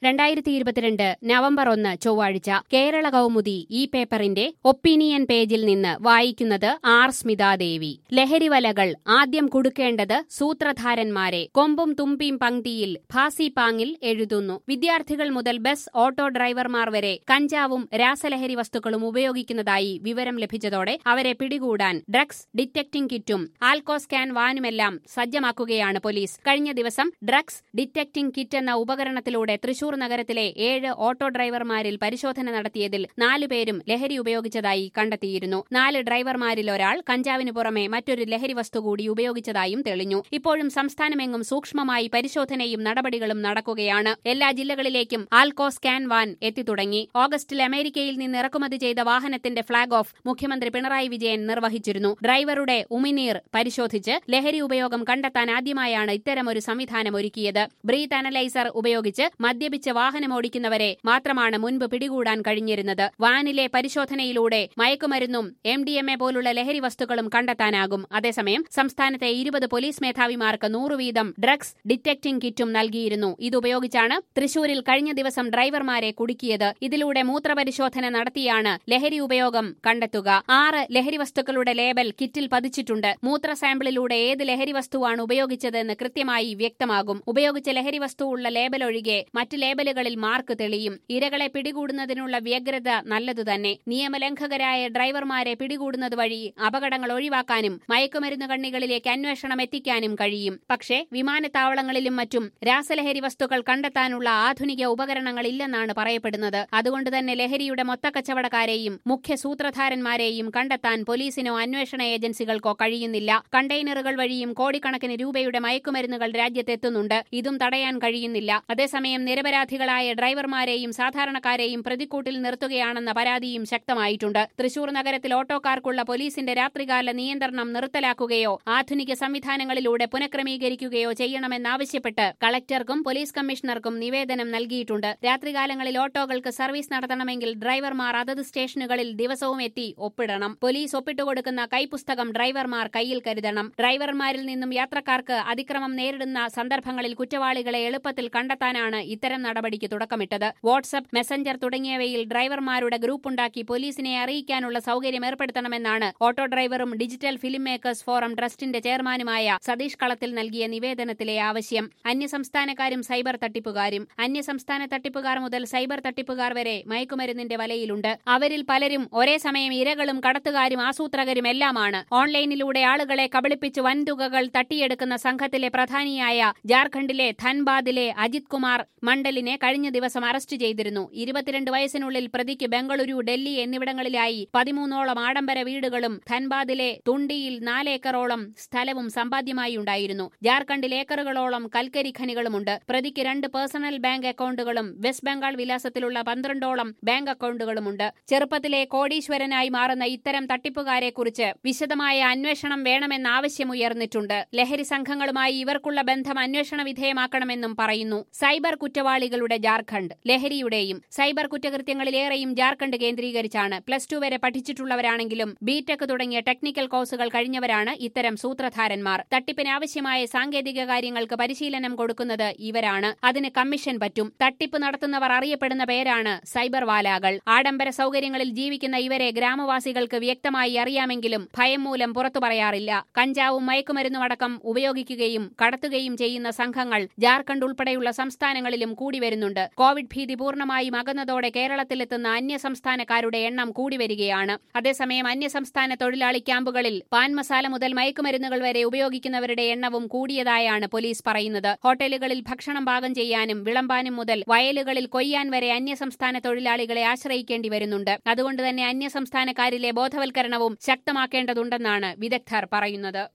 രണ്ടായിരത്തി ഇരുപത്തിരണ്ട് നവംബർ ഒന്ന് ചൊവ്വാഴ്ച കേരള കൗമുദി ഈ പേപ്പറിന്റെ ഒപ്പീനിയൻ പേജിൽ നിന്ന് വായിക്കുന്നത് ആർ സ്മിതാദേവി ലഹരിവലകൾ ആദ്യം കുടുക്കേണ്ടത് സൂത്രധാരന്മാരെ കൊമ്പും തുമ്പിയും പങ്ക്തിയിൽ ഭാസിപാങ്ങിൽ എഴുതുന്നു വിദ്യാർത്ഥികൾ മുതൽ ബസ് ഓട്ടോ ഡ്രൈവർമാർ വരെ കഞ്ചാവും രാസലഹരി വസ്തുക്കളും ഉപയോഗിക്കുന്നതായി വിവരം ലഭിച്ചതോടെ അവരെ പിടികൂടാൻ ഡ്രഗ്സ് ഡിറ്റക്ടിംഗ് കിറ്റും ആൽക്കോ സ്കാൻ വാനുമെല്ലാം സജ്ജമാക്കുകയാണ് പോലീസ് കഴിഞ്ഞ ദിവസം ഡ്രഗ്സ് ഡിറ്റക്ടിംഗ് കിറ്റ് എന്ന ഉപകരണത്തിലൂടെ തൃശൂർ നഗരത്തിലെ ഏഴ് ഓട്ടോ ഡ്രൈവർമാരിൽ പരിശോധന നടത്തിയതിൽ നാലുപേരും ലഹരി ഉപയോഗിച്ചതായി കണ്ടെത്തിയിരുന്നു നാല് ഡ്രൈവർമാരിൽ ഒരാൾ കഞ്ചാവിന് പുറമെ മറ്റൊരു ലഹരി വസ്തു കൂടി ഉപയോഗിച്ചതായും തെളിഞ്ഞു ഇപ്പോഴും സംസ്ഥാനമെങ്ങും സൂക്ഷ്മമായി പരിശോധനയും നടപടികളും നടക്കുകയാണ് എല്ലാ ജില്ലകളിലേക്കും ആൽക്കോ സ്കാൻ വാൻ എത്തിത്തുടങ്ങി ഓഗസ്റ്റിൽ അമേരിക്കയിൽ നിന്ന് ഇറക്കുമതി ചെയ്ത വാഹനത്തിന്റെ ഫ്ളാഗ് ഓഫ് മുഖ്യമന്ത്രി പിണറായി വിജയൻ നിർവഹിച്ചിരുന്നു ഡ്രൈവറുടെ ഉമിനീർ പരിശോധിച്ച് ലഹരി ഉപയോഗം കണ്ടെത്താൻ ആദ്യമായാണ് ഇത്തരമൊരു സംവിധാനം ഒരുക്കിയത് ബ്രീത്ത് അനലൈസർ ഉപയോഗിച്ച് മദ്യപിച്ച് വാഹനമോടിക്കുന്നവരെ മാത്രമാണ് മുൻപ് പിടികൂടാൻ കഴിഞ്ഞിരുന്നത് വാനിലെ പരിശോധനയിലൂടെ മയക്കുമരുന്നും എം ഡി എം എ പോലുള്ള ലഹരി വസ്തുക്കളും കണ്ടെത്താനാകും അതേസമയം സംസ്ഥാനത്തെ ഇരുപത് പോലീസ് മേധാവിമാർക്ക് നൂറ് വീതം ഡ്രഗ്സ് ഡിറ്റക്ടിംഗ് കിറ്റും നൽകിയിരുന്നു ഇതുപയോഗിച്ചാണ് തൃശൂരിൽ കഴിഞ്ഞ ദിവസം ഡ്രൈവർമാരെ കുടുക്കിയത് ഇതിലൂടെ മൂത്രപരിശോധന നടത്തിയാണ് ലഹരി ഉപയോഗം കണ്ടെത്തുക ആറ് ലഹരി വസ്തുക്കളുടെ ലേബൽ കിറ്റിൽ പതിച്ചിട്ടുണ്ട് മൂത്ര സാമ്പിളിലൂടെ ഏത് ലഹരി വസ്തുവാണ് ഉപയോഗിച്ചതെന്ന് കൃത്യമായി വ്യക്തമാകും ഉപയോഗിച്ച ലഹരി വസ്തു ഉള്ള ലേബൽ ഒഴികെ മറ്റ് ലേബലുകളിൽ മാർക്ക് തെളിയും ഇരകളെ പിടികൂടുന്നതിനുള്ള വ്യഗ്രത നല്ലതുതന്നെ നിയമലംഘകരായ ഡ്രൈവർമാരെ പിടികൂടുന്നത് വഴി അപകടങ്ങൾ ഒഴിവാക്കാനും മയക്കുമരുന്ന് കണ്ണികളിലേക്ക് അന്വേഷണം എത്തിക്കാനും കഴിയും പക്ഷേ വിമാനത്താവളങ്ങളിലും മറ്റും രാസലഹരി വസ്തുക്കൾ കണ്ടെത്താനുള്ള ആധുനിക ഉപകരണങ്ങളില്ലെന്നാണ് പറയപ്പെടുന്നത് അതുകൊണ്ട് തന്നെ ലഹരിയുടെ മൊത്തക്കച്ചവടക്കാരെയും മുഖ്യ സൂത്രധാരന്മാരെയും കണ്ടെത്താൻ പോലീസിനോ അന്വേഷണ ഏജൻസികൾക്കോ കഴിയുന്നില്ല കണ്ടെയ്നറുകൾ വഴിയും കോടിക്കണക്കിന് രൂപയുടെ മയക്കുമരുന്നുകൾ രാജ്യത്തെത്തുന്നുണ്ട് ഇതും തടയാൻ കഴിയുന്നില്ല അതേസമയം നിരപരാധികളായ ഡ്രൈവർമാരെയും സാധാരണക്കാരെയും പ്രതിക്കൂട്ടിൽ നിർത്തുകയാണെന്ന പരാതിയും ശക്തമായിട്ടുണ്ട് തൃശൂർ നഗരത്തിൽ ഓട്ടോക്കാർക്കുള്ള പോലീസിന്റെ രാത്രികാല നിയന്ത്രണം നിർത്തലാക്കുകയോ ആധുനിക സംവിധാനങ്ങളിലൂടെ പുനഃക്രമീകരിക്കുകയോ ചെയ്യണമെന്നാവശ്യപ്പെട്ട് കളക്ടർക്കും പോലീസ് കമ്മീഷണർക്കും നിവേദനം നൽകിയിട്ടുണ്ട് രാത്രികാലങ്ങളിൽ ഓട്ടോകൾക്ക് സർവീസ് നടത്തണമെങ്കിൽ ഡ്രൈവർമാർ അതത് സ്റ്റേഷനുകളിൽ ദിവസവും എത്തി ഒപ്പിടണം പോലീസ് ഒപ്പിട്ടുകൊടുക്കുന്ന കൈപ്പുസ്തകം ഡ്രൈവർമാർ കയ്യിൽ കരുതണം ഡ്രൈവർമാരിൽ നിന്നും യാത്രക്കാർക്ക് അതിക്രമം നേരിടുന്ന സന്ദർഭങ്ങളിൽ കുറ്റവാളികളെ എളുപ്പത്തിൽ കണ്ടെത്താനാണ് ഇത്തരം നടപടിക്ക് തുടക്കമിട്ടത് വാട്സ്ആപ്പ് മെസഞ്ചർ തുടങ്ങിയവയിൽ ഡ്രൈവർമാരുടെ ഗ്രൂപ്പുണ്ടാക്കി പോലീസിനെ അറിയിക്കാനുള്ള സൗകര്യം ഏർപ്പെടുത്തണമെന്നാണ് ഓട്ടോ ഡ്രൈവറും ഡിജിറ്റൽ ഫിലിം മേക്കേഴ്സ് ഫോറം ട്രസ്റ്റിന്റെ ചെയർമാനുമായ സതീഷ് കളത്തിൽ നൽകിയ നിവേദനത്തിലെ ആവശ്യം അന്യസംസ്ഥാനക്കാരും സൈബർ തട്ടിപ്പുകാരും അന്യസംസ്ഥാന തട്ടിപ്പുകാർ മുതൽ സൈബർ തട്ടിപ്പുകാർ വരെ മയക്കുമരുന്നിന്റെ വലയിലുണ്ട് അവരിൽ പലരും ഒരേ സമയം ഇരകളും കടത്തുകാരും ആസൂത്രകരും എല്ലാമാണ് ഓൺലൈനിലൂടെ ആളുകളെ കബളിപ്പിച്ച് വൻതുകകൾ തട്ടിയെടുക്കുന്ന സംഘത്തിലെ പ്രധാനിയായ ജാർഖണ്ഡിലെ ധൻബാദിലെ അജിത് കുമാർ മണ്ഡലിനെ കഴിഞ്ഞ ദിവസം അറസ്റ്റ് ചെയ്തിരുന്നു ഇരുപത്തിരണ്ട് വയസ്സിനുള്ളിൽ പ്രതിക്ക് ബംഗളൂരു ഡൽഹി എന്നിവിടങ്ങളിലായി പതിമൂന്നോളം ആഡംബര വീടുകളും ധൻബാദിലെ തുണ്ടിയിൽ നാലേക്കറോളം സ്ഥലവും സമ്പാദ്യമായി ഉണ്ടായിരുന്നു ജാർഖണ്ഡിൽ ഏക്കറുകളോളം കൽക്കരി ഖനികളുമുണ്ട് പ്രതിക്ക് രണ്ട് പേഴ്സണൽ ബാങ്ക് അക്കൌണ്ടുകളും വെസ്റ്റ് ബംഗാൾ വിലാസത്തിലുള്ള പന്ത്രണ്ടോളം ബാങ്ക് അക്കൌണ്ടുകളുമുണ്ട് ചെറുപ്പത്തിലെ കോടീശ്വരനായി മാറുന്ന ഇത്തരം തട്ടിപ്പുകാരെക്കുറിച്ച് വിശദമായ അന്വേഷണം വേണമെന്ന ആവശ്യമുയർന്നിട്ടുണ്ട് ലഹരി സംഘങ്ങളുമായി ഇവർക്കുള്ള ബന്ധം അന്വേഷണ വിധേയമാക്കണമെന്നും പറയുന്നു സൈബർ കുറ്റവാളികളുടെ ജാർഖണ്ഡ് ലഹരിയുടെയും സൈബർ കുറ്റകൃത്യങ്ങളിലേറെയും ജാർഖണ്ഡ് കേന്ദ്രീകരിച്ചാണ് പ്ലസ് ടു വരെ പഠിച്ചിട്ടുള്ളവരാണെങ്കിലും ബിടെക് തുടങ്ങിയ ടെക്നിക്കൽ കോഴ്സുകൾ കഴിഞ്ഞവരാണ് ഇത്തരം സൂത്രധാരന്മാർ തട്ടിപ്പിനാവശ്യമായ സാങ്കേതിക കാര്യങ്ങൾക്ക് പരിശീലനം കൊടുക്കുന്നത് ഇവരാണ് അതിന് കമ്മീഷൻ പറ്റും തട്ടിപ്പ് നടത്തുന്നവർ അറിയപ്പെടുന്ന പേരാണ് സൈബർ വാലാകൾ ആഡംബര സൗകര്യങ്ങളിൽ ജീവിക്കുന്ന ഇവരെ ഗ്രാമവാസികൾക്ക് വ്യക്തമായി അറിയാമെങ്കിലും ഭയം മൂലം പുറത്തു പറയാറില്ല കഞ്ചാവും മയക്കുമരുന്നും അടക്കം ഉപയോഗിക്കുകയും കടത്തുകയും ചെയ്യുന്ന സംഘങ്ങൾ ജാർഖണ്ഡ് ഉൾപ്പെടെയുള്ള സംസ്ഥാനങ്ങളിലും കൂടി വരുന്നുണ്ട് കോവിഡ് ഭീതി പൂർണ്ണമായും അകന്നതോടെ കേരളത്തിലെത്തുന്ന അന്യസംസ്ഥാനക്കാരുടെ എണ്ണം കൂടി വരികയാണ് അതേസമയം അന്യസംസ്ഥാന തൊഴിലാളി ക്യാമ്പുകളിൽ പാൻ മസാല മുതൽ മയക്കുമരുന്നുകൾ വരെ ഉപയോഗിക്കുന്നവരുടെ എണ്ണവും കൂടിയതായാണ് പോലീസ് പറയുന്നത് ഹോട്ടലുകളിൽ ഭക്ഷണം പാകം ചെയ്യാനും വിളമ്പാനും മുതൽ വയലുകളിൽ കൊയ്യാൻ വരെ അന്യസംസ്ഥാന തൊഴിലാളികളെ ആശ്രയിക്കേണ്ടി വരുന്നുണ്ട് അതുകൊണ്ട് തന്നെ അന്യസംസ്ഥാനക്കാരിലെ ബോധവൽക്കരണവും ശക്തമാക്കേണ്ടതുണ്ടെന്നാണ് വിദഗ്ധർ പറയുന്നത്